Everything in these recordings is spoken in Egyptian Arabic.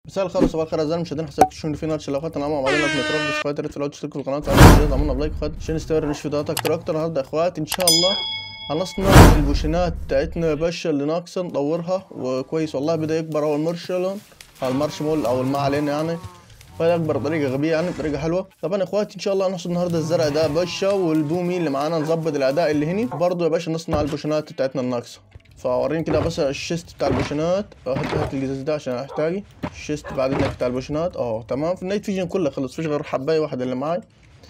مساء الخير وصباح الخير اعزائي المشاهدين حسابك تشوفوني في ناتش لو اخدت معاهم وبعدين لك متربي بس يا ريت في الاول تشتركوا في القناه وتعملوا فيديو عملنا لايك وخد عشان نستمر نشوف فيديوهات اكتر اكتر النهارده يا اخواتي ان شاء الله خلصنا البوشينات بتاعتنا يا باشا اللي ناقصه نطورها وكويس والله بدا يكبر اول مارشلون المارشمول او ما علينا يعني بدا يكبر بطريقه غبيه يعني بطريقه حلوه طبعا يا اخواتي ان شاء الله نحصد النهارده الزرع ده يا باشا والبومي اللي معانا نظبط الاداء اللي هني برضه يا باشا نصنع البوشينات بتاعتنا الناقصه فوريني كده بس الشيست بتاع البوشنات هات هات القزاز ده عشان احتاجه الشيست بعد انك بتاع البوشنات اه تمام في النايت فيجن كله خلص فيش غير حبايه واحده اللي معاي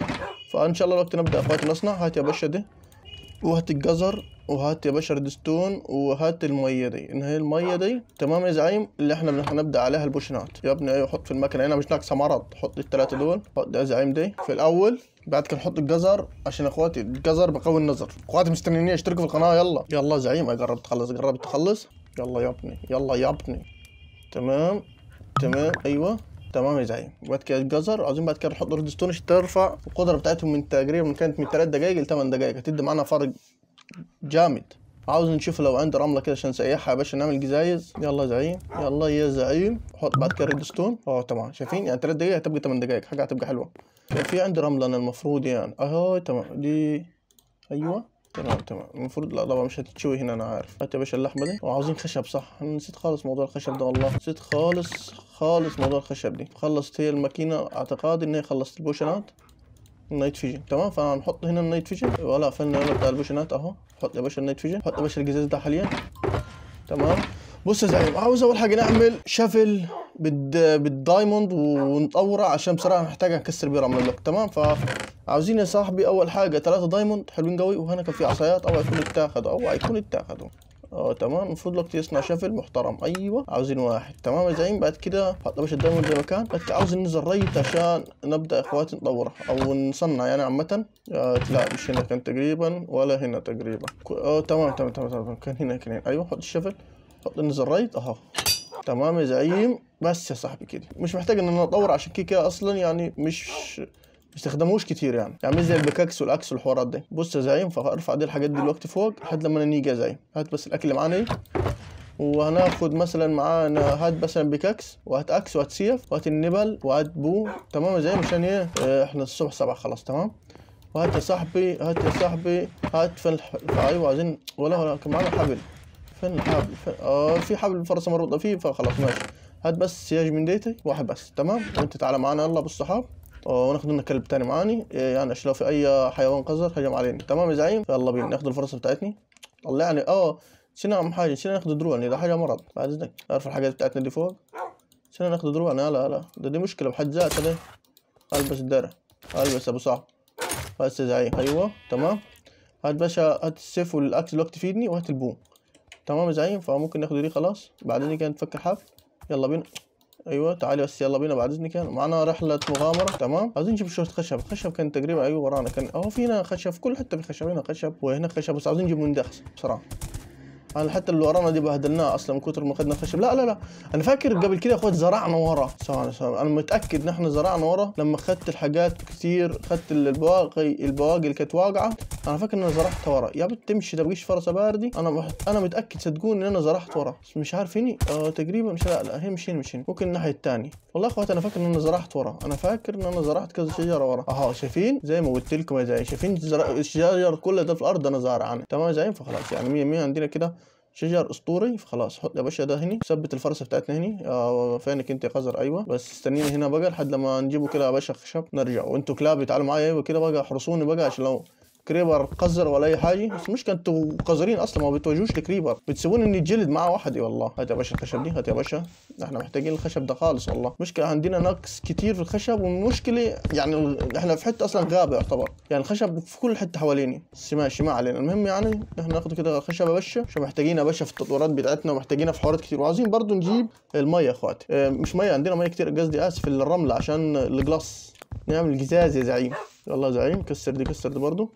فان شاء الله وقت نبدا يا اخواتي نصنع هات يا باشا دي وهات الجزر وهات يا باشا ريدستون وهات الميه دي ان هي الميه دي تمام يا زعيم اللي احنا هنبدا عليها البوشنات يا ابني ايوه حط في المكنه هنا مش ناقصه مرض حط الثلاثه دول حط يا زعيم دي في الاول بعد كده نحط الجزر عشان اخواتي الجزر بقوي النظر اخواتي مستنيين اشتركوا في القناه يلا يلا يا زعيم أي قربت تخلص قربت تخلص يلا يا ابني يلا يا ابني تمام تمام ايوه تمام يا زعيم بعد كده الجزر عاوزين بعد كده نحط ريدستون عشان ترفع القدره بتاعتهم من تقريبا من كانت من 3 دقائق ل 8 دقائق هتدي معانا فرق جامد عاوز نشوف لو عنده رمله كده عشان نسيحها يا باشا نعمل جزايز يلا يا زعيم يلا يا زعيم حط بعد كده ريدستون اه تمام شايفين يعني 3 دقائق هتبقى 8 دقائق حاجه هتبقى حلوه كان في عندي رمله انا المفروض يعني اهو تمام دي ايوه تمام تمام المفروض لا طبعا مش هتتشوي هنا انا عارف هات يا باشا اللحمه دي وعاوزين خشب صح انا نسيت خالص موضوع الخشب ده والله نسيت خالص خالص موضوع الخشب دي خلصت هي الماكينه اعتقادي ان هي خلصت البوشنات النايت فيجن تمام فهنحط هنا النايت فيجن ولا فلنا ولا بتاع البوشنات اهو حط يا باشا النايت فيجن حط يا باشا القزاز ده حاليا تمام بص يا زعيم عاوز اول حاجه نعمل شفل بالد... بالدايموند ونطوره عشان بصراحه محتاج نكسر بيه رمل اللوك تمام فعاوزين يا صاحبي اول حاجه ثلاثة دايموند حلوين قوي وهنا كان في عصايات او يكون اتاخدوا او يكون اتاخدوا اه تمام المفروض لك يصنع شفل محترم ايوه عاوزين واحد تمام يا زعيم بعد كده حط يا باشا الدايموند زي ما كان بعد كده عاوز ننزل ريت عشان نبدا يا اخواتي نطوره او نصنع يعني عامه آه لا مش هنا كان تقريبا ولا هنا تقريبا اه تمام تمام تمام تمام كان هنا كان هنا ايوه حط الشفل حط ننزل رايت اهو تمام يا زعيم بس يا صاحبي كده مش محتاج ان انا اطور عشان كده اصلا يعني مش بيستخدموش كتير يعني يعني مش زي البكاكس والاكس والحوارات دي بص يا زعيم فارفع دي الحاجات دي دلوقتي فوق لحد لما نيجي يا زعيم هات بس الاكل اللي معانا ايه وهناخد مثلا معانا هات مثلا بيكاكس وهات اكس وهات سيف وهات النبل وهات بو تمام يا زعيم عشان ايه اه احنا الصبح سبعة خلاص تمام وهات يا صاحبي هات يا صاحبي هات فين الح... ايوه عايزين ولا ولا كان معانا حبل فين الحبل فين اه في حبل الفرصه مربوطه فيه فخلاص ماشي هات بس سياج من ديتي واحد بس تمام وانت تعالى معانا يلا بالصحاب اه وناخد لنا كلب تاني معاني يعني عشان لو في اي حيوان قذر هجم علينا تمام يا زعيم يلا بينا ناخد الفرصه بتاعتني الله يعني اه نسينا اهم حاجه نسينا ناخد دروع ده حاجه مرض بعد اذنك عارف الحاجات بتاعتنا دي فوق نسينا ناخد دروع لا لا ده دي مشكله بحد ذاتها دي البس الدرع البس ابو صاحب بس يا زعيم ايوه تمام هات باشا هات السيف والاكل اللي تفيدني وهات البوم تمام يا زعيم فممكن ناخد دي خلاص بعدين كان نفك الحبل يلا بينا ايوه تعالي بس يلا بينا بعد اذنك معنا رحله مغامره تمام عايزين نجيب شويه خشب خشب كان تقريبا ايوه ورانا كان اهو فينا خشب في كل حته في خشب هنا خشب وهنا خشب بس عاوزين نجيب من دخس بصراحه انا حتى اللي ورانا دي بهدلناه اصلا من كتر ما اخذنا خشب لا لا لا انا فاكر قبل كده اخوات زرعنا ورا ثواني ثواني انا متاكد ان احنا زرعنا ورا لما اخذت الحاجات كتير اخذت البواقي البواقي اللي كانت واقعه انا فاكر ان انا زرعت ورا يا بنت تمشي تبقيش فرصه باردي انا مح... انا متاكد صدقوني ان انا زرعت ورا بس مش عارف هني آه تقريبا مش لا لا هي مش هنا مش هنا ممكن الناحيه الثانيه والله اخوات انا فاكر ان انا زرعت ورا انا فاكر ان انا زرعت كذا شجره ورا اهو شايفين زي ما قلت لكم يا زعيم شايفين زر... الشجر كلها ده في الارض انا زارع عنه تمام يا زعيم فخلاص يعني 100 100 عندنا كده شجر اسطوري فخلاص حط يا باشا ده هني ثبت الفرصه بتاعتنا هني آه فينك انت يا قذر ايوه بس استنيني هنا بقى لحد لما نجيبه كده يا باشا خشب نرجع وانتوا كلاب تعالوا معايا ايوه كده بقى احرسوني بقى عشان لو كريبر قذر ولا اي حاجه بس مش كنتوا قذرين اصلا ما بتواجهوش الكريبر بتسيبوني اني جلد معاه وحدي والله هات يا باشا الخشب دي هات يا باشا احنا محتاجين الخشب ده خالص والله مشكله عندنا نقص كتير في الخشب والمشكله يعني احنا في حته اصلا غابه يعتبر يعني الخشب في كل حته حواليني بس ماشي ما علينا المهم يعني احنا ناخد كده خشب يا باشا عشان محتاجين يا باشا في التطويرات بتاعتنا ومحتاجينها في حوارات كتير وعاوزين برضو نجيب الميه يا اخواتي اه مش ميه عندنا ميه كتير قصدي اسف الرمله عشان الجلاس نعمل قزاز يا زعيم يلا يا زعيم كسر دي كسر دي برضو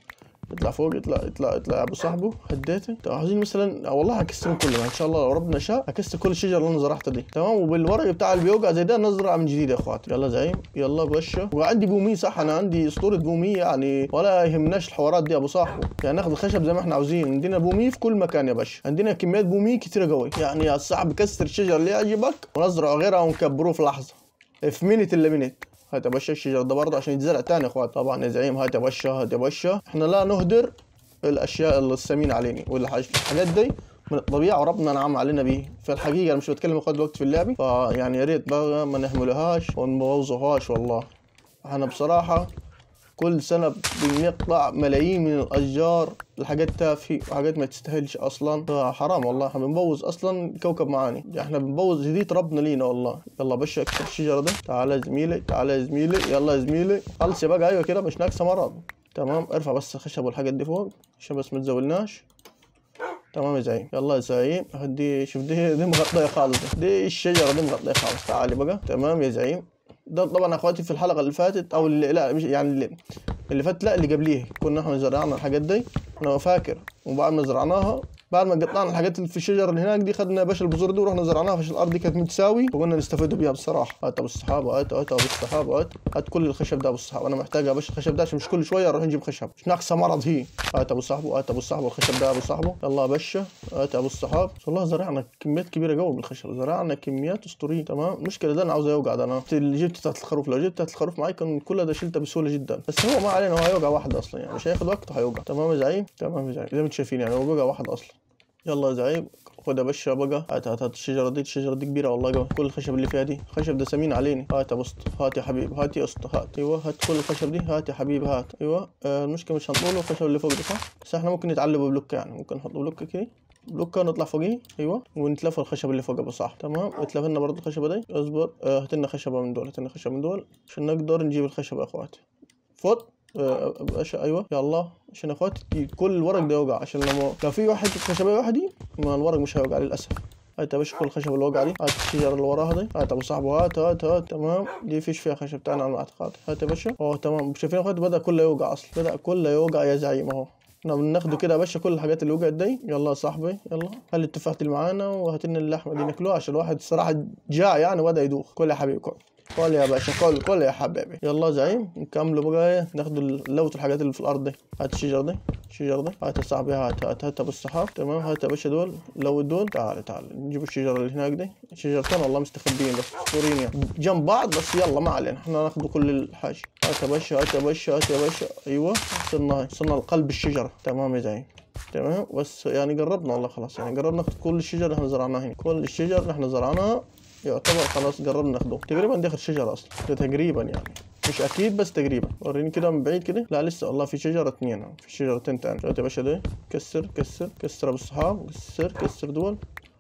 يطلع فوق يطلع يطلع يطلع ابو صاحبه هديته طب عايزين مثلا والله هكسرهم كلهم ان شاء الله لو ربنا شاء هكسر كل الشجر اللي انا زرعتها دي تمام وبالورق بتاع اللي بيوقع زي ده نزرع من جديد يا اخواتي يلا زعيم يلا بشا وعندي بومي صح انا عندي اسطوره بومي يعني ولا يهمناش الحوارات دي يا ابو صاحبه يعني ناخد الخشب زي ما احنا عاوزين عندنا بومي في كل مكان يا باشا عندنا كميات بومي كتيره قوي يعني يا صاحبي كسر الشجر اللي يعجبك ونزرعه غيرها ونكبروه في لحظه في مينت الا مينت هات يا باشا الشجر ده برضه عشان يتزرع تاني يا اخوات طبعا يا زعيم هات يا باشا هات يا باشا احنا لا نهدر الاشياء الثمينه علينا والحاجات دي من الطبيعه وربنا نعم علينا بيه في الحقيقه انا مش بتكلم اخوات الوقت في اللعبه فيعني يا ريت بقى ما نهملوهاش ونبوظوهاش والله احنا بصراحه كل سنة بنقطع ملايين من الأشجار الحاجات تافهة وحاجات ما تستاهلش أصلا فحرام والله احنا بنبوظ أصلا كوكب معاني احنا بنبوظ هدية ربنا لينا والله يلا باشا اكسر الشجرة ده تعالى يا زميلي تعالى يا زميلي يلا يا زميلي خلص يا بقى أيوة كده مش ناقصة مرض تمام ارفع بس الخشب والحاجات دي فوق عشان بس ما تزولناش تمام يا زعيم يلا يا زعيم هدي شوف دي دي مغطية خالص دي, دي الشجرة دي مغطية خالص تعالي بقى تمام يا زعيم ده طبعا يا اخواتي في الحلقه اللي فاتت او اللي لا مش يعني اللي, اللي فاتت لا اللي قبليه كنا احنا زرعنا الحاجات دي انا فاكر وبعد ما زرعناها بعد ما قطعنا الحاجات اللي في الشجر اللي هناك دي خدنا يا باشا البذور دي ورحنا زرعناها عشان الارض دي كانت متساوي وقلنا نستفيدوا بيها بصراحه هات ابو الصحابه هات هات ابو الصحابه هات هات كل الخشب ده ابو الصحابه انا محتاج يا باشا الخشب ده عشان مش كل شويه نروح نجيب خشب مش ناقصه مرض هي هات ابو صاحبه هات ابو صاحبه الخشب ده ابو صاحبه يلا يا باشا هات ابو الصحاب والله زرعنا كميات كبيره قوي من الخشب زرعنا كميات اسطوريه تمام المشكله ده انا عاوز يوقع ده انا اللي جبت بتاعت الخروف لو جبت بتاعت الخروف معي كان كل ده شلته بسهوله جدا بس هو ما علينا هو هيوقع واحد اصلا يعني مش هياخد وقت هيوقع تمام يا زعيم تمام يا زعيم زي ما انتم شايفين يعني هو وقع واحد اصلا يلا يا زعيم خد يا باشا بقى هات هات هات الشجره دي الشجره دي كبيره والله قوي كل الخشب اللي فيها دي الخشب ده سمين علينا هات يا بسط هات يا حبيبي هات يا اسطى هات ايوه هات كل الخشب دي هات يا حبيبي هات ايوه آه المشكله مش هنطوله الخشب اللي فوق ده صح بس احنا ممكن نتعلبه بلوكه يعني ممكن نحط بلوكه كده بلوكه نطلع فوقيه ايوه ونتلف الخشب اللي فوق صح تمام اتلف لنا برضه الخشبه دي اصبر آه هات لنا خشبه من دول هات لنا خشبه من دول عشان نقدر نجيب الخشب يا اخواتي فوت باشا ايوه يلا عشان اخواتي كل الورق ده يوقع عشان لما لو في واحد خشبه وحدي ما الورق مش هيوقع للاسف هات يا باشا كل الخشب اللي وقع دي هات الشجره اللي وراها دي هات ابو صاحبه هات هات هات تمام دي فيش فيها خشب تاني على الاعتقاد هات يا باشا اه تمام شايفين اخواتي بدا كله يوقع اصلا بدا كله يوقع يا زعيم اهو احنا بناخده كده يا باشا كل الحاجات اللي وقعت دي يلا يا صاحبي يلا خلي التفاحة اللي معانا وهات لنا اللحمه دي ناكلوها عشان الواحد الصراحه جاع يعني وبدا يدوخ كل يا حبيبي كل كل يا باشا كل كل يا حبيبي يلا زعيم نكملوا بقى ايه ناخدوا اللوت الحاجات اللي في الارض دي هات الشجر دي الشجر ده هات يا صاحبي هات هات هات ابو الصحاب تمام هات يا باشا دول لو دول تعال تعال نجيب الشجره اللي هناك دي شجرتين والله مستخبيين بس اسطوريين يعني جنب بعض بس يلا ما علينا احنا ناخدوا كل الحاجه هات يا باشا هات يا باشا هات يا باشا ايوه وصلنا وصلنا لقلب الشجره تمام يا زعيم تمام بس يعني قربنا والله خلاص يعني قربنا ناخد كل الشجر اللي احنا زرعناها هنا كل الشجر اللي احنا زرعناها يعتبر خلاص قربنا ناخده تقريبا دي اخر شجره اصلا ده تقريبا يعني مش اكيد بس تقريبا وريني كده من بعيد كده لا لسه والله في شجره اثنين في شجرتين تاني شوف يا باشا ده كسر كسر كسر ابو الصحاب كسر كسر دول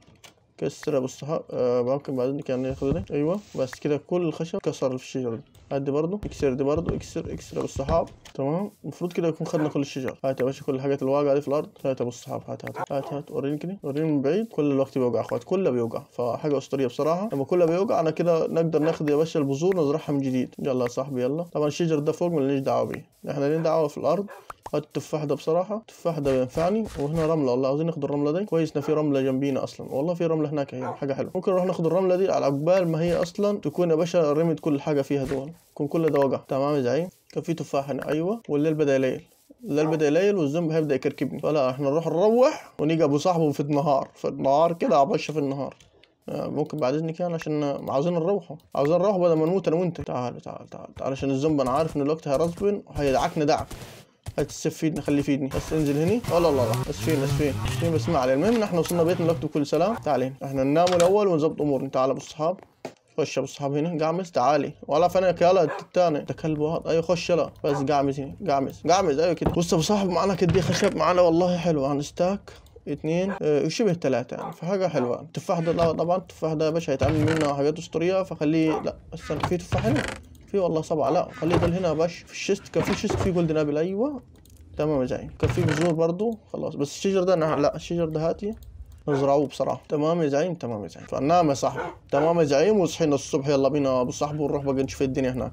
كسر ابو الصحاب آه ممكن بعدين كان ياخد ده ايوه بس كده كل الخشب كسر في الشجره دي هات دي برضه اكسر دي برضه اكسر اكسر ابو الصحاب تمام المفروض كده يكون خدنا كل الشجر هات يا باشا كل الحاجات اللي واقعه دي في الارض هات ابو الصحاب هات هات هات هات وريني كده وريني من بعيد كل الوقت بيوقع اخوات كله بيوقع فحاجه اسطوريه بصراحه لما كله بيوقع انا كده نقدر ناخد يا باشا البذور نزرعها من جديد يلا يا صاحبي يلا طبعا الشجر ده فوق مالناش دعوه بيه احنا لنا دعوه في الارض هات التفاح ده بصراحة التفاح ده بينفعني وهنا رملة والله عاوزين ناخد الرملة دي كويس ان في رملة جنبينا اصلا والله في رملة هناك هي حاجة حلوة ممكن نروح ناخد الرملة دي على عقبال ما هي اصلا تكون يا باشا رمت كل حاجة فيها دول يكون كل ده وقع تمام يا زعيم كان في تفاح هنا ايوه والليل بدا يليل الليل بدا يليل والزومبي هيبدا يكركبني فلا احنا نروح نروح ونيجي ابو صاحبه في النهار في النهار كده عبشه في النهار ممكن بعد اذنك يعني عشان عاوزين نروحوا عاوزين نروح بدل ما نموت انا وانت تعال تعال تعال تعال عشان الزومبي انا عارف ان الوقت هيرسبن وهيدعكنا دعك هات السيف فيدني خليه يفيدني بس انزل هني والله الله الله بس فين بس فين بس فين بس ما علينا المهم ان احنا وصلنا بيتنا الوقت بكل سلام تعال هنا احنا ننام الاول ونظبط امورنا تعال ابو الصحاب خش ابو الصحاب هنا قعمز تعالي ولا فنك يلا التاني ده كلب واحد ايوه خش يلا بس قعمز هنا قعمز قعمز ايوه كده بص ابو صاحب معانا كدي خشب معانا والله حلو هنستاك اثنين اه وشبه ثلاثة يعني فحاجة حلوة التفاح ده لا طبعا التفاح ده يا باشا هيتعمل منه حاجات اسطورية فخليه لا استنى في تفاح هنا في والله سبعة لا خليه ده هنا يا باشا في الشيست كان في شيست في جولدن ابل ايوه تمام يا زعيم كان في بذور برضو خلاص بس الشجر ده أنا لا الشجر ده هاتي نزرعوه بصراحة تمام يا زعيم تمام يا زعيم فنام يا صاحبي تمام يا زعيم وصحينا الصبح يلا بينا ابو صاحبي ونروح بقى نشوف الدنيا هناك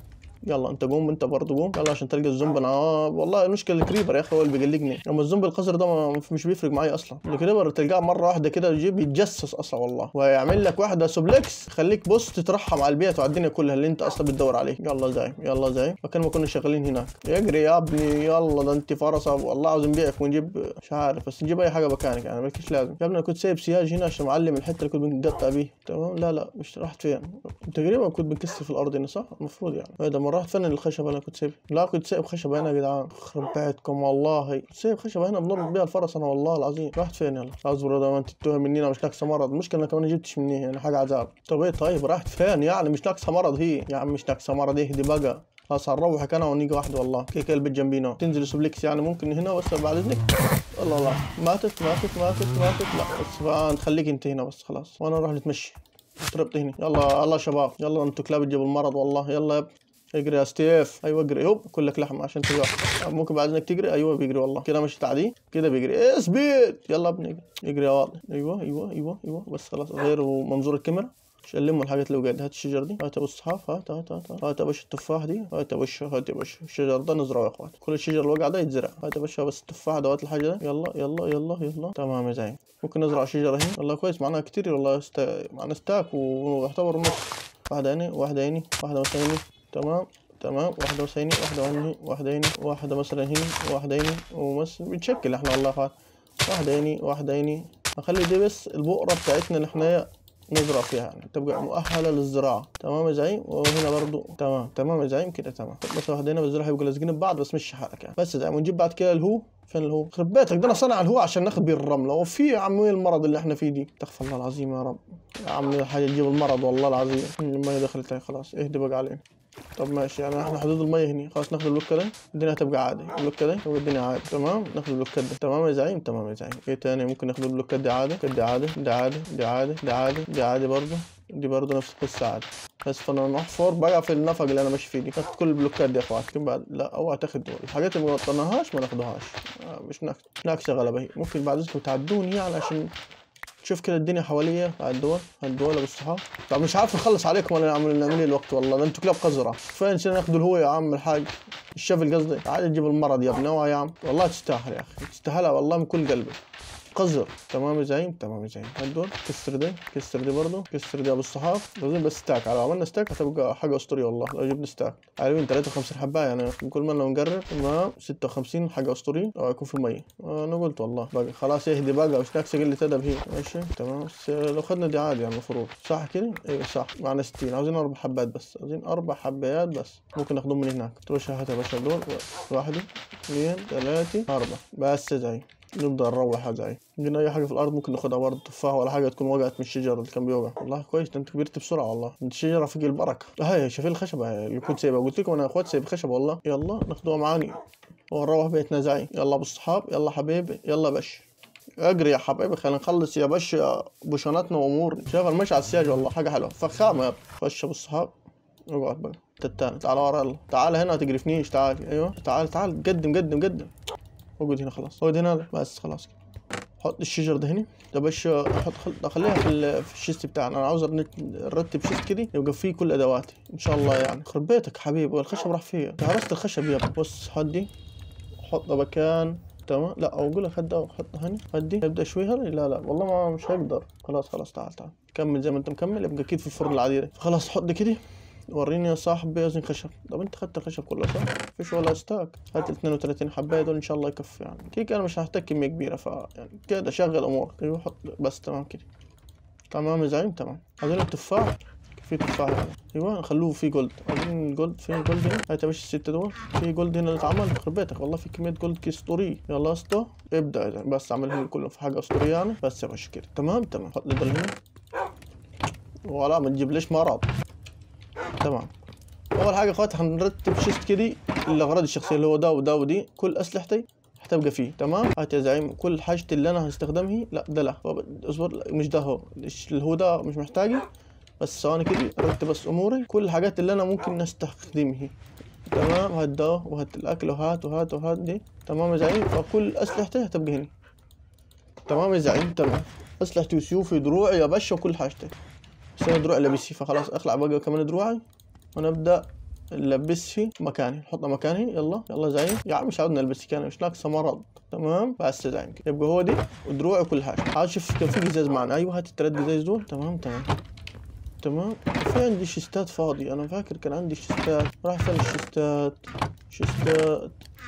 يلا انت قوم انت برضه قوم يلا عشان تلقى الزومبي انا آه والله المشكله الكريبر يا اخي هو اللي بيقلقني اما الزومبي القصر ده ما مش بيفرق معايا اصلا الكريبر تلقاه مره واحده كده يجيب يتجسس اصلا والله ويعمل لك واحده سوبلكس خليك بص تترحم على البيت وعلى الدنيا كلها اللي انت اصلا بتدور عليه يلا زي يلا زي مكان ما كنا شغالين هناك يجري يا ابني يلا ده انت فرصه والله عاوز نبيعك ونجيب مش عارف بس نجيب اي حاجه مكانك يعني مالكش لازم يا ابني انا كنت سايب سياج هنا عشان معلم الحته اللي كنت بنقطع بيه تمام لا لا مش رحت فين تقريبا كنت بنكسر في الارض هنا صح المفروض يعني هذا ما رحت فين الخشب انا كنت سايب لا كنت سايب خشب هنا يا جدعان خرب بيتكم والله كنت سايب خشب هنا بنربط بيها الفرس انا والله العظيم رحت فين يلا اصبر ده ما انت تتوه مني انا مش ناقصه مرض المشكله انا كمان جبتش مني يعني حاجه عذاب طب ايه طيب رحت فين يعني مش ناقصه مرض هي يا عم مش ناقصه مرض اهدي بقى خلاص هنروحك انا ونيجي واحد والله كيك البيت جنبينا تنزل سوبليكس يعني ممكن هنا بس بعد اذنك الله الله ماتت ماتت ماتت ماتت لا بس نخليك انت هنا بس خلاص وانا نروح نتمشي تربط هنا يلا يلا شباب يلا انتوا كلاب تجيبوا المرض والله يلا يا ابني اجري يا ستيف ايوه اجري يوب كلك لحم عشان تجري ممكن بعد انك تجري ايوه بيجري والله كده ماشي تعدي كده بيجري ايه سبيد يلا ابني اجري اجري يا واضح ايوه ايوه ايوه ايوه بس خلاص غير منظور الكاميرا شلموا الحاجات اللي وقعت هات الشجر دي هات ابو الصحاف هات هات هات هات يا باشا التفاح دي هات يا باشا هات يا باشا الشجر ده نزرعه يا اخوات كل الشجر اللي وقع ده يتزرع هات يا باشا بس التفاح ده هات الحاجه ده يلا يلا يلا يلا تمام يا زعيم ممكن نزرع شجره هنا والله كويس معناها كتير والله استا... معنا ستاك ويعتبر نص واحده هنا واحده هنا واحده مثلا هنا تمام تمام واحدة مثلا هنا واحدة هنا واحدة هنا واحدة مثلا هنا واحدة هنا ومس بنشكل احنا والله اخوات واحدة هنا واحدة هنا نخلي دي بس البقرة بتاعتنا اللي احنا نزرع فيها يعني تبقى مؤهله للزراعه تمام يا زعيم وهنا برضو تمام تمام يا زعيم كده تمام بس واحد هنا بالزراعه هيبقوا لازقين ببعض بس مش حالك يعني بس يا زعيم ونجيب بعد كده الهو فين الهو خرب بيتك ده انا صنع الهو عشان ناخد بيه الرمله وفي يا عم وين المرض اللي احنا فيه دي استغفر الله العظيم يا رب يا عم حاجه تجيب المرض والله العظيم الميه دخلت هي خلاص اهدي بقى علينا طب ماشي يعني احنا حدود الميه هنا خلاص ناخد البلوكه ده الدنيا هتبقى عادي البلوكه ده تبقى الدنيا عادي تمام ناخد البلوكات ده تمام يا زعيم تمام يا زعيم ايه تاني ممكن ناخد البلوكات دي عادي دي عادي دي عادي دي عادي دي عادي دي عادي برضه دي برضه نفس القصة عادي بس فانا نحفر بقى في النفق اللي انا ماشي فيه دي ناخد كل البلوكات دي يا اخوات لكن بعد لا اوعى تاخد دول الحاجات اللي ما وطناهاش ما ناخدوهاش آه مش ناخد ناقصة غلبة هي ممكن بعد اذنكم تعدوني يعني عشان شوف كده الدنيا حواليا على الدول على الدول ابو الصحاب طب مش عارف نخلص عليكم ولا نعمل نعمل لي الوقت والله ده انتوا كلاب قذرة فين نسينا ناخذ الهو يا عم الحاج الشفل قصدي تعال تجيب المرض يا ابني يا عم والله تستاهل يا اخي تستاهلها والله من كل قلبي قذر تمام يا زعيم تمام يا زعيم هدول كسر دي كسر دي برضه كسر دي ابو الصحاف لازم بس ستاك على عملنا ستاك هتبقى حاجه اسطوريه والله لو جبنا ستاك عارفين 53 حبايه يعني كل مره نقرب تمام 56 حاجه اسطوريه او يكون في الميه انا قلت والله بقى خلاص اهدي بقى مش ناقصه قله ادب هي ماشي تمام بس لو خدنا دي عادي يعني المفروض صح كده ايوه صح معنا 60 عاوزين اربع حبات بس عاوزين اربع حبايات بس ممكن ناخدهم من هناك تروح هات يا باشا دول واحد اثنين ثلاثه اربعه بس يا زعيم نبدا نروح يا زعيم عندنا اي حاجه في الارض ممكن ناخدها برضه تفاح ولا حاجه تكون وقعت من الشجر اللي كان بيوقع والله كويس ده انت كبرت بسرعه والله انت الشجره فوق البركه هاي شايفين الخشبه اللي كنت سايبها قلت لكم انا يا اخوات سايب خشب والله يلا ناخدوها معاني ونروح بيتنا زعيم يلا ابو الصحاب يلا حبيبي يلا باش اجري يا حبيبي خلينا نخلص يا باشا بوشناتنا وامورنا شايف المشي على السياج والله حاجه حلوه فخامه يا ابني خش ابو الصحاب اقعد بقى التاني تعال ورا يلا تعال هنا ما تقرفنيش تعال ايوه تعال تعال قدم قدم قدم اقعد هنا خلاص اقعد هنا بس خلاص كده حط الشجر ده هنا ده باش حط خل... خليها في ال... في الشيست بتاعنا انا عاوز نرتب شيست كده يبقى فيه كل ادواتي ان شاء الله يعني خرب بيتك حبيبي والخشب راح فيها هرست الخشب يا بص هدي حط مكان تمام لا او اقول لك هدا حط هني هدي ابدا شوي هلا لا لا والله ما مش هقدر خلاص خلاص تعال تعال كمل زي ما انت مكمل يبقى اكيد في الفرن العادي خلاص حط كده وريني يا صاحبي وزن خشب طب انت خدت الخشب كله صح؟ مفيش ولا ستاك هات ال 32 حبايه دول ان شاء الله يكفي يعني كيك انا مش هحتاج كميه كبيره ف يعني كده شغل امورك ايوه حط بس تمام كده تمام يا زعيم تمام عايزين التفاح في تفاح يعني. ايوه نخلوه في جولد عايزين جولد في جولد هنا هات يا باشا الستة دول في جولد هنا اللي اتعمل يخرب بيتك والله في كمية جولد اسطورية يلا يا اسطى ابدأ يعني بس اعملهم كلهم في حاجة اسطورية يعني بس يا باشا كده تمام تمام حط لي دول هنا ولا ما تجيبليش مرض تمام اول حاجه اخواتي هنرتب شيست كده الاغراض الشخصيه اللي هو ده وده ودي كل اسلحتي هتبقى فيه تمام هات يا زعيم كل حاجتي اللي انا هستخدمها لا ده لا اصبر مش ده هو اللي هو ده مش محتاجه بس ثواني كده ارتب بس اموري كل الحاجات اللي انا ممكن نستخدمها تمام هات ده وهات الاكل وهات وهات وهات دي تمام يا زعيم فكل اسلحتي هتبقى هنا تمام يا زعيم تمام اسلحتي وسيوفي دروعي يا باشا وكل حاجتي بس انا دروع لابسي فخلاص اخلع بقى كمان دروعي ونبدا نلبسه مكاني نحطه مكاني يلا يلا زعيم يا عم مش عاوز نلبسه كان مش ناقصه مرض تمام بس زعيم كده. يبقى هو دي ودروع وكل حاجه عاوز شوف كان في قزاز معنا ايوه هات الثلاث قزاز دول تمام تمام تمام في عندي شيستات فاضي انا فاكر كان عندي شيستات راح فين الشيستات شيستات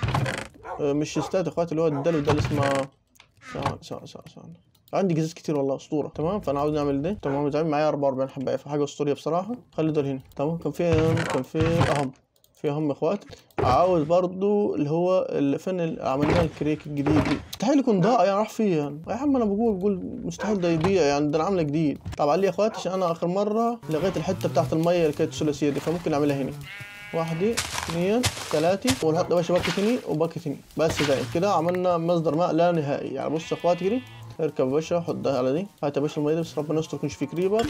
آه، مش شيستات يا اخواتي اللي هو الدلو ده اللي اسمه ثواني ثواني ثواني ثواني عندي قزاز كتير والله اسطوره تمام فانا عاوز نعمل ده تمام زعيم معايا 44 حبايه فحاجه اسطوريه بصراحه خلي دول هنا تمام كان في أهم كان في اهم في اهم اخوات عاوز برضو اللي هو اللي فين اللي عملنا الكريك الجديد دي مستحيل يكون ضاع يعني راح فيه يعني يا عم انا بقول بقول مستحيل ده يضيع يعني ده انا عامله جديد طبعا لي يا اخواتي عشان انا اخر مره لغيت الحته بتاعت الميه اللي كانت ثلاثيه دي فممكن اعملها هنا واحدة اثنين ثلاثة ونحط يا باشا باكت هني وباكت هني بس زي كده عملنا مصدر ماء لا نهائي يعني بص يا اخواتي كده اركب يا باشا حط ده على دي هات يا باشا المية دي بس ربنا يستر يكونش في كريبر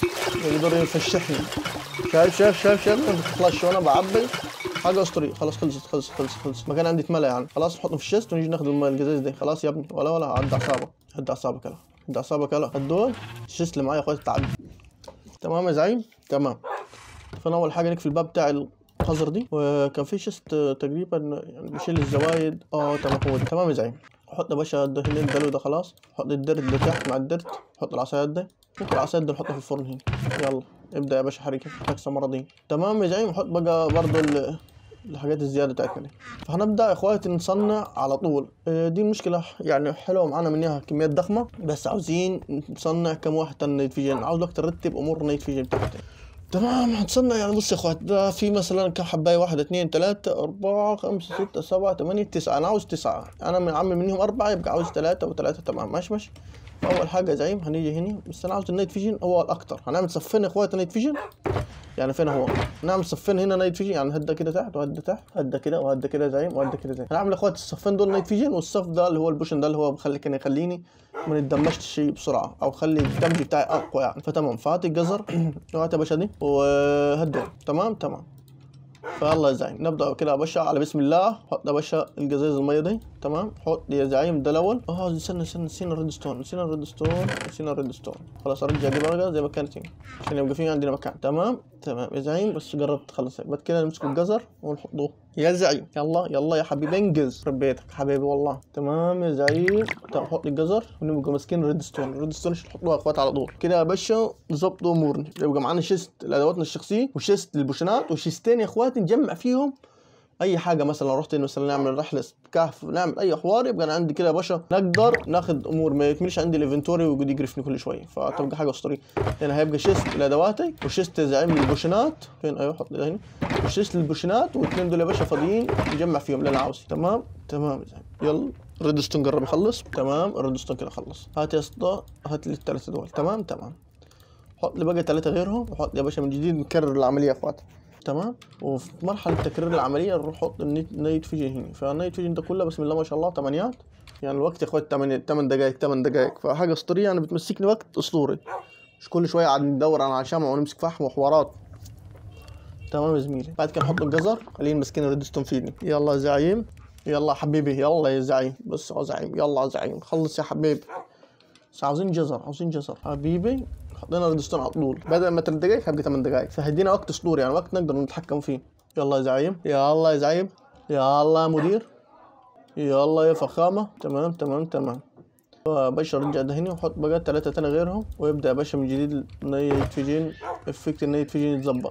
يقدر يفشحني شايف شايف شايف شايف ما بتخلصش وانا بعبي حاجة اسطورية خلاص خلصت خلصت خلصت خلصت مكان عندي اتملى يعني خلاص نحطه في الشيست ونيجي ناخد المية القزاز دي خلاص يا ابني ولا ولا عد اعصابك عد اعصابك يلا عد اعصابك يلا هدول الشيست اللي معايا يا اخواتي تعبي تمام يا زعيم تمام فانا اول حاجه نقفل الباب بتاع القذر دي وكان في شيست تقريبا يعني بيشيل الزوايد اه تمام هو ده تمام يا زعيم حط يا باشا الدهن الدلو ده خلاص حط الدرت ده تحت مع الدرت حط العصايات ده ممكن العصايات دي نحطها في الفرن هنا يلا ابدا يا باشا حركه تكسر مرضين تمام يا زعيم حط بقى برضو ال- الحاجات الزياده بتاعتنا دي فهنبدا يا اخواتي نصنع على طول آه، دي المشكله يعني حلوه معانا منها كميات ضخمه بس عاوزين نصنع كم واحد تن نايت فيجن عاوز لك ترتب امور نايت فيجن بتاعتك تمام هنصنع يعني بص يا اخوات ده في مثلا كم حبايه واحد اثنين ثلاثة أربعة خمسة ستة سبعة ثمانية تسعة أنا عاوز تسعة أنا من عامل منهم أربعة يبقى عاوز ثلاثة وثلاثة تمام ماشي ماشي فأول حاجة يا زعيم هنيجي هنا بس أنا عاوز النايت فيجن هو الأكتر هنعمل صفين يا اخوات نايت فيجن يعني فين هو نعمل صفين هنا نايت فيجن يعني هدا كده تحت وهدا تحت هدا كده وهدا كده زعيم وهدا كده زعيم هنعمل يا اخوات الصفين دول نايت فيجن والصف ده اللي هو البوشن ده اللي هو بخلي كان يخليني ما نتدمجش شيء بسرعه او خلي الدمج بتاعي اقوى يعني فتمام فهات الجزر وهات يا باشا دي وهدول تمام تمام فيلا يا زعيم نبدا كده يا باشا على بسم الله حط يا باشا الجزاز الميه دي تمام حط يا زعيم ده الاول اه استنى استنى نسينا الريد ستون نسينا الريد ستون نسينا الريد ستون خلاص ارجع دي بقى زي ما كانت هنا عشان يبقى في عندنا مكان تمام تمام يا زعيم بس قربت تخلص بعد كده نمسك الجزر ونحطه يا زعيم يلا يلا يا حبيبي انجز ربيتك حبيبي والله تمام يا زعيم طب حط الجزر ونبقى ماسكين ريد ستون ريد ستون مش نحطوها يا اخوات على طول كده يا باشا نظبط امورنا يبقى معانا شيست لادواتنا الشخصيه وشيست للبوشنات وشيستين يا اخواتي نجمع فيهم اي حاجه مثلا لو رحت مثلا نعمل رحله كهف نعمل اي حوار يبقى انا عندي كده يا باشا نقدر ناخد امور ما يكملش عندي الانفنتوري ويقعد يقرفني كل شويه فتبقى حاجه اسطوريه هنا هيبقى شيست لادواتي وشيست زعيم للبوشنات فين ايوه حط ده هنا وشيست للبوشنات والاثنين دول يا باشا فاضيين نجمع فيهم اللي انا عاوزه تمام تمام يا زعيم يلا الريدستون قرب يخلص تمام الريدستون كده خلص هات يا اسطى هات لي الثلاثه دول تمام تمام حط لي بقى ثلاثة غيرهم وحط يا باشا من جديد نكرر العملية يا اخوات تمام وفي مرحلة تكرير العملية نروح نحط النيت نايت فيجن هنا فالنايت فيجن ده كله بسم الله ما شاء الله تمانيات يعني الوقت يا اخوات 8 8 دقائق 8 دقائق فحاجة اسطورية يعني بتمسكني وقت اسطوري مش كل شوية قاعد ندور على شمع ونمسك فحم وحوارات تمام يا زميلي بعد كده نحط الجزر خلينا ماسكين الريدستون فيني يلا يا زعيم يلا يا حبيبي يلا يا زعيم بس يا زعيم يلا يا زعيم خلص يا حبيبي بس عاوزين جزر عاوزين جزر حبيبي حطينا ريدستون على طول بدل ما 3 دقايق هيبقى 8 دقايق فهدينا وقت اسطوري يعني وقت نقدر نتحكم فيه يلا يا زعيم يلا يا زعيم يلا يا مدير يلا يا فخامة تمام تمام تمام يا باشا رجع ده هنا وحط بقى ثلاثة تاني غيرهم ويبدأ يا باشا من جديد النيت فيجين افكت النيت فيجين يتظبط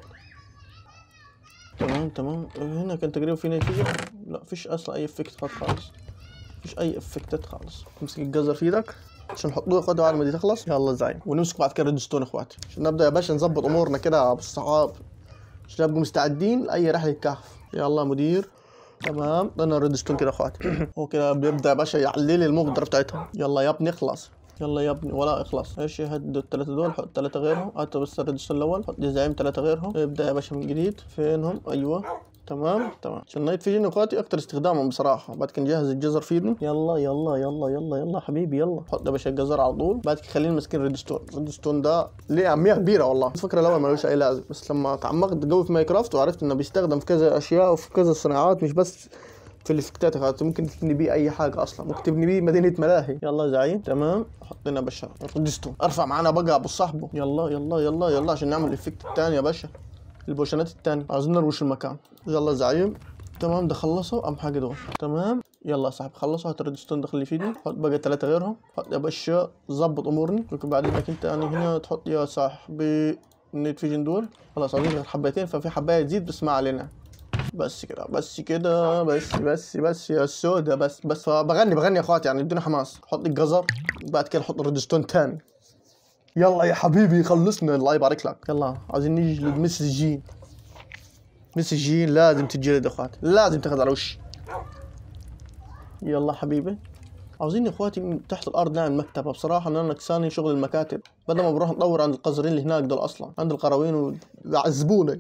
تمام تمام هنا كان تقريبا في نيت فيجن لا فيش اصلا اي افكت خالص خالص مفيش اي افكتات خالص تمسك الجزر في ايدك عشان نحطوه اخواتي بعد ما دي تخلص يلا زعيم ونمسك بعد كده ريدستون اخواتي عشان نبدا يا باشا نظبط امورنا كده بالصحاب عشان نبقوا مستعدين لاي رحله كهف يلا يا مدير تمام انا ريدستون كده اخواتي هو كده بيبدا يا باشا يعلي لي المقدره بتاعتها يلا يا ابني اخلص يلا يا ابني ولا اخلص ايش هد الثلاثه دول حط ثلاثه غيرهم هات بس الريدستون الاول حط زعيم ثلاثه غيرهم ابدا يا باشا من جديد فينهم ايوه تمام تمام عشان نايت فيجن اخواتي اكتر استخداما بصراحه بعد كده نجهز الجزر في ايدنا يلا يلا يلا يلا يلا حبيبي يلا حط يا باشا الجزر على طول بعد كده خلينا ماسكين ريدستون ريدستون ده ليه اهميه كبيره والله الفكره الاول ملوش اي لازم بس لما تعمقت قوي في ماينكرافت وعرفت انه بيستخدم في كذا اشياء وفي كذا صناعات مش بس في الافكتات يا اخواتي ممكن تبني بيه اي حاجه اصلا ممكن تبني بيه مدينه ملاهي يلا يا زعيم تمام حطينا يا باشا ريدستون ارفع معانا بقى ابو صاحبه يلا يلا يلا يلا عشان نعمل الافكت الثاني يا باشا البوشنات التانية عايزين نروش المكان يلا يا زعيم تمام ده خلصوا اهم حاجه دول تمام يلا يا صاحبي خلصوا هات الريدستون دخل لي فيدي حط بقى ثلاثه غيرهم حط يا باشا ظبط امورني ممكن بعد انك انت يعني هنا تحط يا صاحبي النيت فيجن دول خلاص عايزين غير حبتين ففي حبايه تزيد بس ما علينا بس كده بس كده بس بس بس يا سودا بس بس بغني بغني يا اخواتي يعني ادوني حماس حط الجزر بعد كده حط الريدستون تاني يلا يا حبيبي خلصنا الله يبارك لك يلا عايزين نجلد مسز جين مسز جين لازم تتجلد يا اخواتي لازم تاخذ على وشي يلا حبيبي عاوزين يا اخواتي من تحت الارض نعمل مكتبه بصراحه انا نكساني شغل المكاتب بدل ما بروح ندور عند القزرين اللي هناك دول اصلا عند القراوين ويعذبوني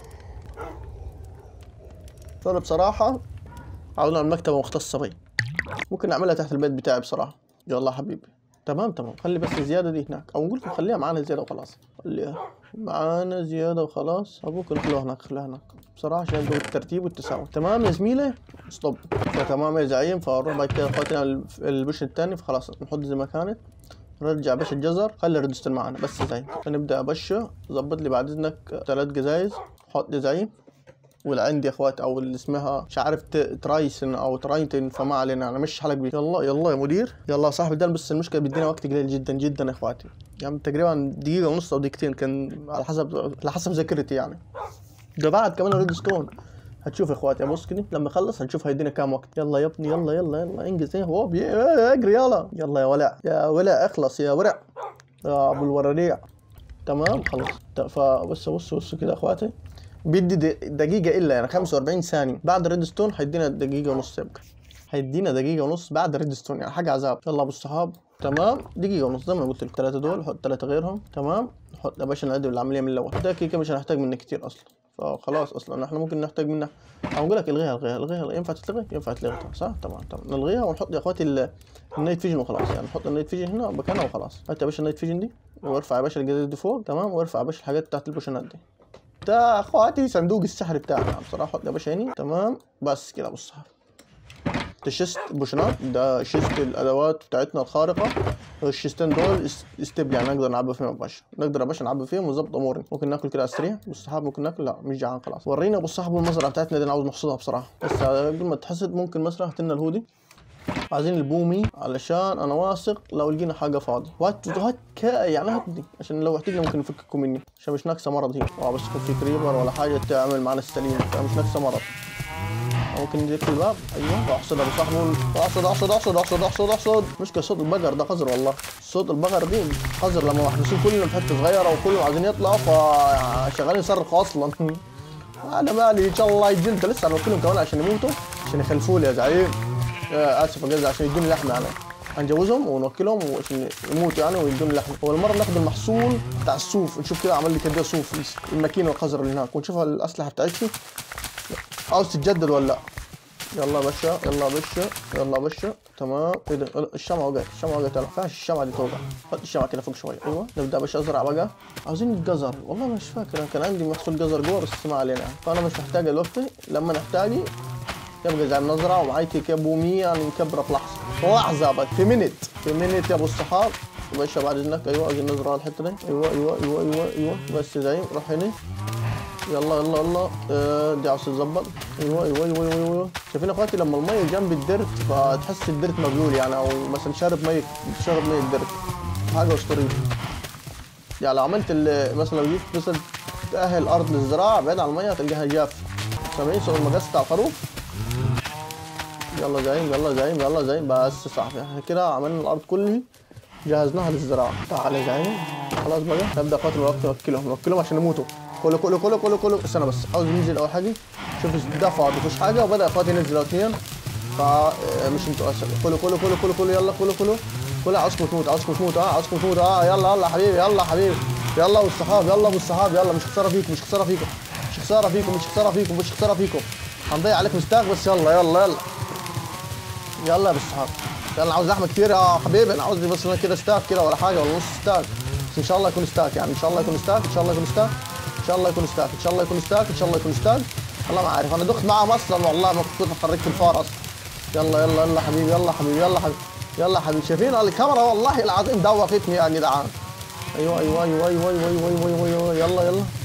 فانا بصراحه عاوز نعمل مكتبه مختصه بي ممكن نعملها تحت البيت بتاعي بصراحه يلا حبيبي تمام تمام خلي بس الزياده دي هناك او نقول لكم خليها معانا زياده وخلاص خليها معانا زياده وخلاص ابوك نخلوها هناك خليها هناك بصراحه عشان يبدو الترتيب والتساوي تمام يا زميلي ستوب تمام يا زعيم فنروح بعد كده اخواتنا الف- البوش الثاني فخلاص نحط زي ما كانت نرجع باش الجزر خلي الريدستون معانا بس زي فنبدا يا باشا ظبط لي بعد اذنك ثلاث جزايز حط لي زعيم والعندي يا اخوات او اللي اسمها مش عارف ت- ترايسن او ترايتن فما علينا انا مش حلق بيه يلا يلا يا مدير يلا يا صاحبي ده بس المشكله بيدينا وقت قليل جدا جدا يا اخواتي يعني تقريبا دقيقه ونص او دقيقتين كان على حسب على حسب ذاكرتي يعني ده بعد كمان الريد ستون هتشوف يا اخواتي ابص كده لما اخلص هنشوف هيدينا كام وقت يلا يا ابني يلا يلا يلا انجز ايه هو بي- إيه، اجري يلا يلا يا ولع يا ولع اخلص يا ورع يا ابو الورانيع تمام خلاص ت- فبص بص بص كده يا اخواتي بيدي د- دقيقة إلا يعني 45 ثانية بعد ريد ستون هيدينا دقيقة ونص يبقى هيدينا دقيقة ونص بعد ريد ستون يعني حاجة عذاب يلا ابو الصحاب تمام دقيقة ونص زي ما قلت لك ثلاثة دول حط ثلاثة غيرهم تمام نحط يا باشا نعدل العملية من الأول ده كيكة مش هنحتاج منه كتير أصلا فخلاص أصلا احنا ممكن نحتاج منها أو نقول لك الغيها الغيها الغيها ينفع تتلغي ينفع تلغي صح تمام تمام نلغيها ونحط يا اخواتي ال- النايت فيجن وخلاص يعني نحط النايت فيجن هنا مكانها وخلاص هات يا باشا النايت فيجن دي وارفع يا باشا الجديد دي فوق تمام وارفع يا باشا الحاجات بتاعت البوشنات دي ده اخواتي صندوق السحر بتاعنا بصراحه يا باشا هني تمام بس كده بص ده شيست بوشنات ده شيست الادوات بتاعتنا الخارقه الشيستين دول اس- استبل يعني نقدر نلعب فيهم يا باشا نقدر يا باشا نلعب فيهم ونظبط امورنا ممكن ناكل كده على السريع بالصحاب ممكن ناكل لا مش جعان خلاص ورينا ابو الصحاب المزرعه بتاعتنا دي انا عاوز نحصدها بصراحه بس قبل ما تحسد ممكن مثلا هات لنا الهودي عايزين البومي علشان انا واثق لو لقينا حاجه فاضي وهات هات كا يعني هات دي عشان لو احتاجنا ممكن نفككم مني عشان مش ناقصه مرض هي اه بس يكون في كريبر ولا حاجه تعمل معنا السليم فمش ناقصه مرض ممكن نديك الباب ايوه احصد ابو صاحبه احصد احصد احصد احصد احصد احصد مشكله صوت البقر ده قذر والله صوت البقر دي قذر لما محبوسين كلهم في حته صغيره وكلهم عايزين يطلعوا فشغالين يصرخوا اصلا انا مالي ان شاء الله يجلد لسه انا كلهم كمان عشان يموتوا عشان يخلفوا لي يا زعيم آه، اسف يا عشان يدوني لحمه يعني هنجوزهم ونوكلهم وعشان يموتوا يعني ويدوني لحمه اول مره ناخد المحصول بتاع الصوف نشوف كده عمل لي كده صوف الماكينه القذره اللي هناك ونشوف الاسلحه بتاعتي عاوز تتجدد ولا لا يلا يا باشا يلا يا باشا يلا يا باشا تمام ايه ده الشمعة وقعت الشمعة وقعت ما ينفعش الشمعة دي توقع حط الشمعة كده فوق شوية ايوه نبدأ يا باشا ازرع بقى عاوزين الجزر والله مش فاكر أنا كان عندي محصول جزر جوه بس ما علينا يعني. فانا مش محتاج دلوقتي لما نحتاجي يبقى زي ما نزرع ومعاي كيكة بومية يعني نكبرها في لحظة في لحظة بس في منت في منت يا ابو الصحاب يا باشا بعد اذنك ايوه عايزين نزرع الحتة دي ايوه ايوه ايوه ايوه ايوه بس زي روح هنا يلا يلا يلا آه، دي عاوز تتظبط ايوه ايوه ايوه ايوه ايوه شايفين يا اخواتي لما الميه جنب الدرت فتحس الدرت مبلول يعني او مثلا شارب ميه شارب ميه الدرت حاجه اسطوريه يعني لو عملت ال- مثلا لو جيت مثلا تأهل الارض للزراعه بعيد عن الميه هتلقاها جاف سامعين صوت المقص بتاع الخروف يلا زعيم يلا زعيم يلا زعيم بس صاحبي احنا كده عملنا الارض كلها جهزناها للزراعه تعال يا زعيم خلاص بقى نبدا فتره الوقت نوكلهم نوكلهم عشان يموتوا كله كله كله كله كله استنى بس عاوز ننزل اول حاجه شوف ده فاضي مفيش حاجه وبدا اخواتي ينزلوا اثنين فمش انتوا اسف كله كله كله كله كله يلا كله كله كله عاوزكم تموت عاوزكم تموت اه عاوزكم تموت اه يلا يلا حبيبي يلا حبيبي يلا والصحاب يلا والصحاب يلا مش خساره فيكم مش خساره فيكم مش خساره فيكم مش خساره فيكم مش خساره فيكم هنضيع عليكم ستاك بس يلا يلا يلا يلا يا بالصحاب يلا عاوز لحمه كتير يا حبيبي انا عاوز بس أنا كده ستاك كده ولا حاجه ولا نص ستاك بس ان شاء الله يكون ستاك يعني ان شاء الله يكون ستاك ان شاء الله يكون ستاك ان شاء الله يكون ستاك ان شاء الله يكون ستاك ان شاء الله يكون ستاك والله ما عارف انا دخت معاهم اصلا والله ما كنت حركت الفار اصلا يلا يلا يلا حبيبي يلا حبيبي يلا حبيبي يلا حبيبي شايفين الكاميرا والله العظيم دوختني يا جدعان ايوه ايوه ايوه ايوه ايوه ايوه ايوه ايوه, أيوة. يلا يلا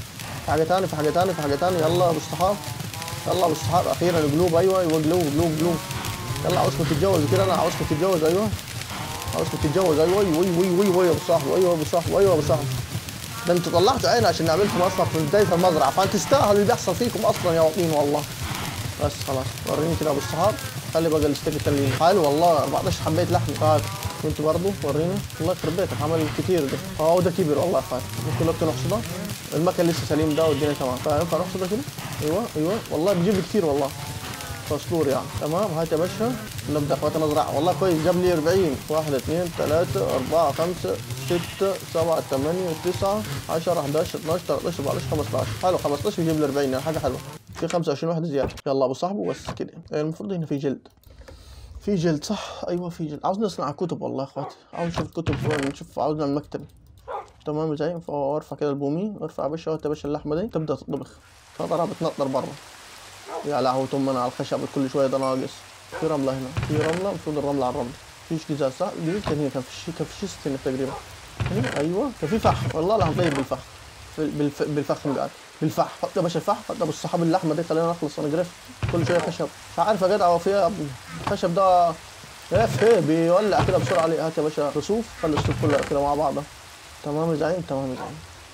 في حاجه تاني في حاجه تاني في حاجه تاني يلا يا ابو الصحاب يلا يا ابو الصحاب اخيرا قلوب ايوه ايوه قلوب قلوب قلوب يلا عاوزكم تتجوزوا كده انا عاوزكم تتجوز ايوه عاوزكم تتجوز ايوه ايوه ايوه ايوه ايوه يا ابو صاحبي ايوه يا ابو صاحبي ايوه يا ابو صاحبي ده انتوا طلعتوا عيني عشان نعملكم اصلا في بدايه المزرعه فانتستاهلوا اللي بيحصل فيكم اصلا يا وطين والله بس خلاص وريني كده ابو الصحاب خلي بقى الستيك التاني حلو والله 14 حبايه لحم فات وانت برضه وريني الله يخرب بيتك عمل كتير ده اه ده كبر والله فات ممكن لو نحصده المكن لسه سليم ده والدنيا تمام فينفع نحصده كده ايوه ايوه والله بيجيب لي كتير والله فاسطوري يعني تمام هات يا باشا نبدا اخواتنا نزرع والله كويس جاب لي 40 1 2 3 4 5 6 7 8 9 10 11 12 13 14 15 حلو 15 يجيب لي 40 يعني حاجه حلوه في 25 واحده زياده يلا ابو صاحبه بس كده المفروض هنا في جلد في جلد صح ايوه في جلد عاوز نصنع كتب والله يا اخواتي عاوز نشوف كتب وين نشوف عاوزنا المكتب تمام زي فارفع كده البومي ارفع يا باشا يا باشا اللحمه دي تبدا تطبخ خضرها بتنطر بره يا لهوي ثم انا على الخشب كل شويه ده ناقص في رمله هنا في رمله المفروض الرمله على الرمله فيش جزاز صح جزاز كان هنا كان في كان في شيء هنا تقريبا هنا ايوه كان في فحم والله لا طيب بالفحم بالف... بالفحم قاعد بالفحم حط يا باشا الفحم حط ابو الصحاب اللحمه دي خلينا نخلص انا قرفت كل شويه خشب مش عارف يا جدع هو فيها يا ابني الخشب ده اف ايه بيولع كده بسرعه عليه هات يا باشا رصوف خلي الصوف كلها كده مع بعضها تمام يا زعيم تمام يا زعيم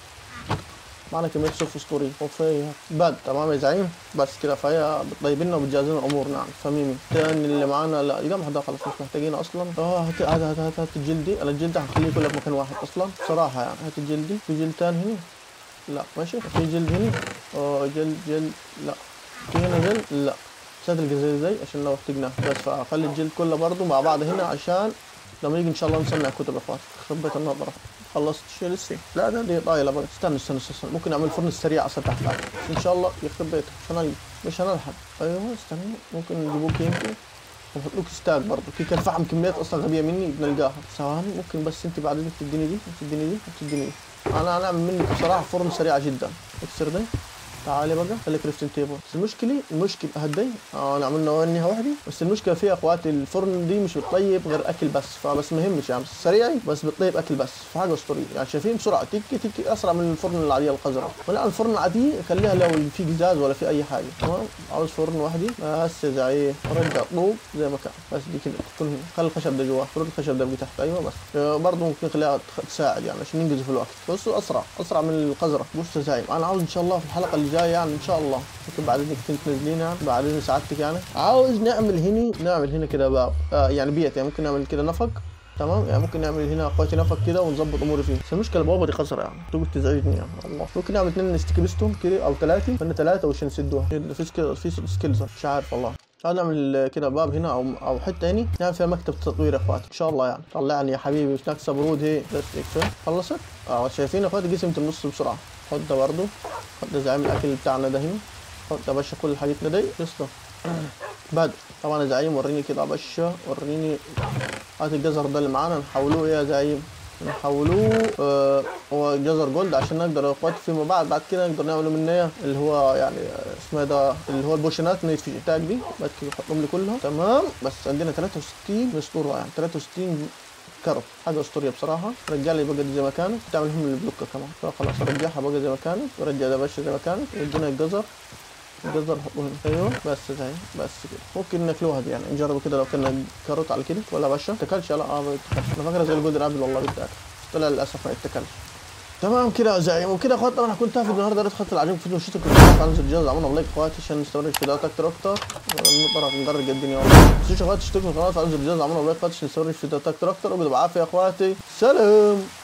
معنا كمية صوف اسطوري وفي بد تمام يا زعيم بس كده فهي بتطيب لنا وبتجهز لنا الامور نعم فميمي تاني اللي معانا لا يا جماعه ده خلاص مش محتاجين اصلا اه هات هات هات هات, هات الجلدي انا الجلد هخليه كله في مكان واحد اصلا بصراحه يعني هات الجلدي في جلد تاني هنا لا ماشي في جلد هنا اه جلد جلد لا في هنا جلد لا ساد الجزيرة زي عشان لو احتاجناه بس فخلي الجلد كله برضه مع بعض هنا عشان لما يجي ان شاء الله نصنع كتب يا اخوات خربت النظره خلصت شيء لسه لا ده دي طايله بقى استنى استنى استنى ممكن نعمل فرن السريع اصلا تحت الارض ان شاء الله يخرب بيتك مش هنلحق مش هنلحق ايوه استنى ممكن نجيبوك يمكن ونحط لك ستاك برضه كيك الفحم كميات اصلا غبيه مني بنلقاها ثواني ممكن بس انت بعد اذنك تديني دي تديني دي تديني دي انا هنعمل منك بصراحه فرن سريعه جدا اكسر دي تعالي بقى خلي كريفتين تيبل بس المشكله المشكله هدي اه انا عملنا وينها وحدي بس المشكله فيها اخواتي الفرن دي مش بتطيب غير اكل بس فبس مهمش يعني سريعي بس بتطيب اكل بس في حاجه اسطوريه يعني شايفين بسرعه تيكي تيكي اسرع من الفرن العاديه القذره ولا الفرن العادي خليها لو في قزاز ولا في اي حاجه تمام عاوز فرن وحدي بس زي ايه رجع طوب زي ما كان بس دي كده تكون هنا خلي الخشب ده جواه فرن الخشب ده تحت ايوه بس آه برضه ممكن نخليها تساعد يعني عشان ننجز في الوقت بصوا اسرع اسرع من القذره بصوا زي انا عاوز ان شاء الله في الحلقه اللي جايه يعني ان شاء الله ممكن بعد اذنك تنزلين يعني بعد اذن سعادتك يعني عاوز نعمل هنا نعمل هنا كده باب آه يعني بيت يعني ممكن نعمل كده نفق تمام يعني ممكن نعمل هنا اخواتي نفق كده ونظبط اموري فيه بس المشكله البوابه دي خسره يعني تقعد تزعجني يعني الله ممكن نعمل اثنين ستيكلستون كده او ثلاثه قلنا ثلاثه وش نسدوها في سكيل في سكيلز مش عارف والله تعال نعمل كده باب هنا او او حته هنا نعمل فيها مكتب تطوير يا اخواتي ان شاء الله يعني طلعني يا حبيبي مش ناقصه برود هي بس يكفي خلصت اه شايفين يا اخواتي قسمت النص بسرعه حط ده برضه حط ده زعيم الاكل بتاعنا ده هنا حط يا باشا كل حاجتنا دي قصة بعد طبعا يا زعيم وريني كده يا باشا وريني هات الجزر ده اللي معانا نحولوه ايه يا زعيم نحولوه آه هو جزر جولد عشان نقدر يا اخواتي فيما بعد بعد كده نقدر نعمله منه ايه اللي هو يعني اسمه ده اللي هو البوشنات اللي في التاج دي بعد كده نحطهم لي كلها تمام بس عندنا 63 اسطوره يعني 63 كرب حاجه اسطوريه بصراحه رجع لي بقى زي ما كانت تعمل هم البلوكه كمان فخلاص ارجعها بقى زي ما كانت ورجع ده باشا زي ما كانت وادينا الجزر الجزر نحطه هنا ايوه بس زي بس كده ممكن ناكلوها دي يعني نجربوا كده لو كنا كاروت على كده ولا باشا تاكلش لا اه ما يتاكلش انا فاكره زي الجولدن ابل والله بيتاكل طلع للاسف ما يتاكلش تمام كده يا زعيم وكده يا اخوات طبعا هكون تافه النهارده يا ريت خدت العجب فيديو وشيتك كنت عايز الجهاز عملنا لايك اخواتي عشان نستمر في فيديوهات اكتر واكتر نقدر نغرق الدنيا والله ما تنسوش يا اخواتي تشتركوا في القناه وتفعلوا زر الجرس عملنا لايك اخواتي عشان نستمر في فيديوهات اكتر واكتر وبالعافيه يا اخواتي سلام